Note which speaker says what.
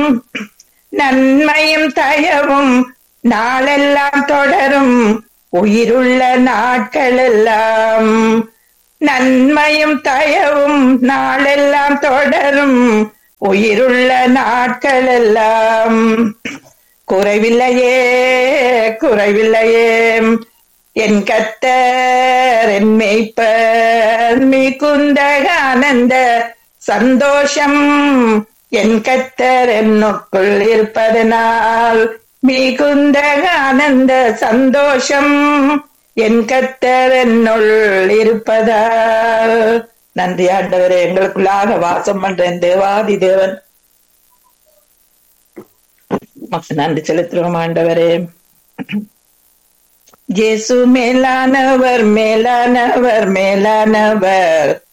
Speaker 1: நன்மையும் தயவும் நாளெல்லாம் தொடரும் உயிருள்ள நாட்களெல்லாம் நன்மையும் தயவும் நாளெல்லாம் தொடரும் உயிருள்ள நாட்களெல்லாம் குறைவில்லையே குறைவில்லையே என் கத்தர் என் மேய்ப்பர் மிகுந்த ஆனந்த சந்தோஷம் என் கத்தர் என்னுக்குள் இருப்பதனால் மிகுந்த ஆனந்த சந்தோஷம் என் கத்தர் என்னுள் இருப்பதால் நன்றி ஆண்டவரே எங்களுக்குள்ளாக வாசம் பண்றேன் தேவாதி தேவன் உமக்கு நன்றி செலுத்துறோம் ஆண்டவரே இயேசு மேலானவர் மேலானவர் மேலானவர்